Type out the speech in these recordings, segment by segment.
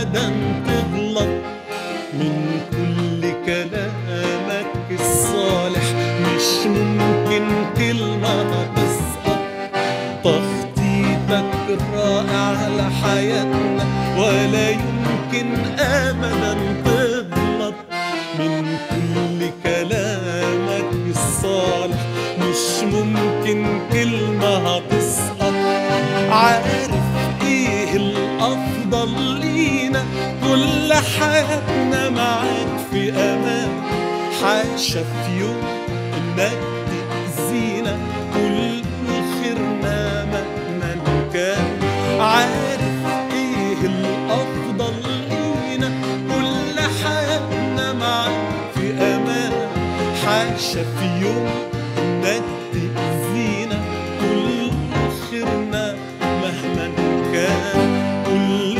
ابدا تغلط من كل كلامك الصالح مش ممكن كلمة تسقط تخطيطك رائع لحياتنا ولا يمكن ابدا تغلط من كل كلامك الصالح مش ممكن كلمة هتسقط عارف ايه الافضل لينا كل حياتنا معاك في امان حاشا في يوم انك تأذينا كل خيرنا مهما كان عارف ايه الافضل لينا كل حياتنا معاك في امان حاشا في يوم انك تأذينا كل خيرنا مهما كان كل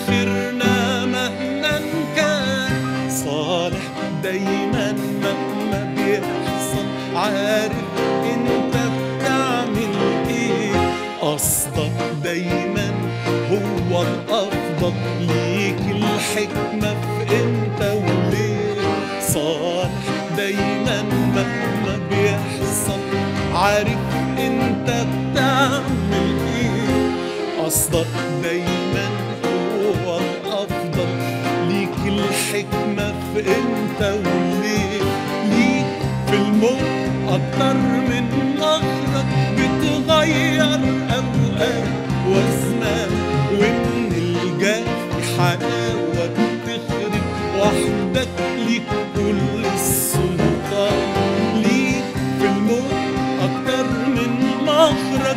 خيرنا مهما كان صالح دايما مهما بيحصل عارف انت بتعمل ايه قصدك دايما هو الافضل ليك الحكمة في امتى وليه صالح دايما مهما بيحصل عارف انت بتعمل ايه قصدك دايما هو الافضل ليك الحكمة في امتى وليه ليك في الموت اكتر من مخرج بتغير اوقات وازمان ومن الجاف حلاوة بتخرب وحدك ليك كل السلطان ليك في الموت اكتر من مخرج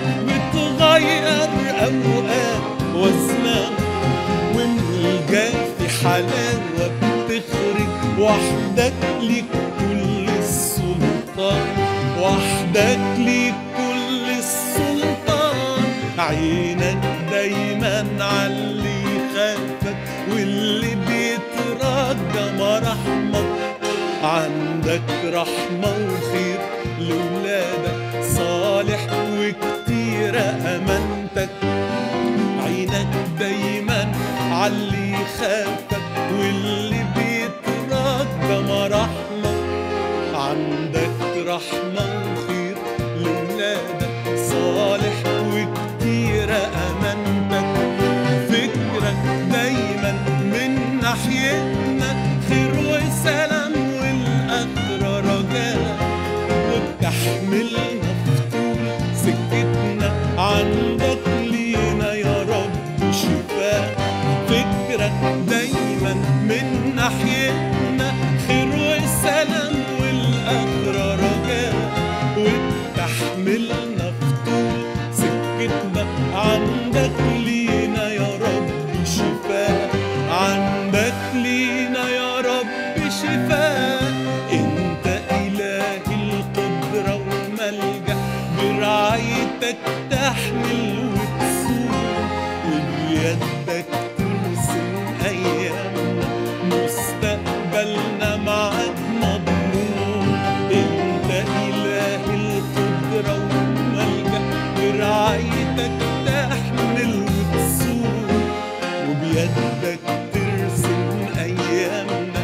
بتغير اوقات وازمان ومن الجاف حلاوة بتخرج وحدك ليك كل السلطان وحدك ليك كل السلطان عينك دايما عاللي خافك واللي بيترجى مرحمك عندك رحمة وخير لولادك صالح وكتيرة أمانتك عينك دايما عاللي خافك واللي بيترجى مراحمك عندك رحمة وخير لولادك صالح وكتيرة أمانتك فكرك دايما من ناحيتنا خير وسلام والآخرة رجاء وبتحملنا في طول سكتنا عندك لينا يا رب شفاء فكرك دايما من ناحيتنا خير وسلام والآخرة رجاء وبتحملنا في طول سكتنا عندك لينا يا رب شفاء عندك لينا يا رب شفاء انت اله القدرة والملجأ برعايتك تحمل وتسوق وبيدك ترسم ايامنا مستقبلنا معاك مضمون انت اله القدرة والملجأ برعايتك تحمل وتسوق وبيدك ترسم ايامنا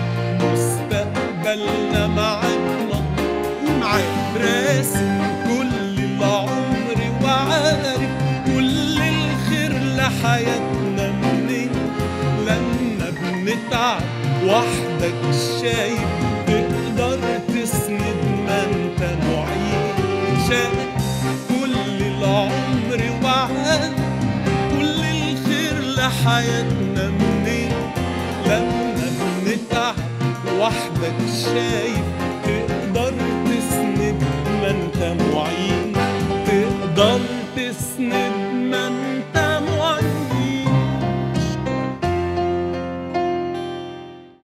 مستقبلنا معاك مضمون معاك راسم كل العمر وعارف كل الخير لحياتنا منين لما بنتعب وحدك شايف تقدر تسند ما انت معين شايف كل العمر وعارف كل الخير لحياتنا منين لما بنتعب وحدك شايف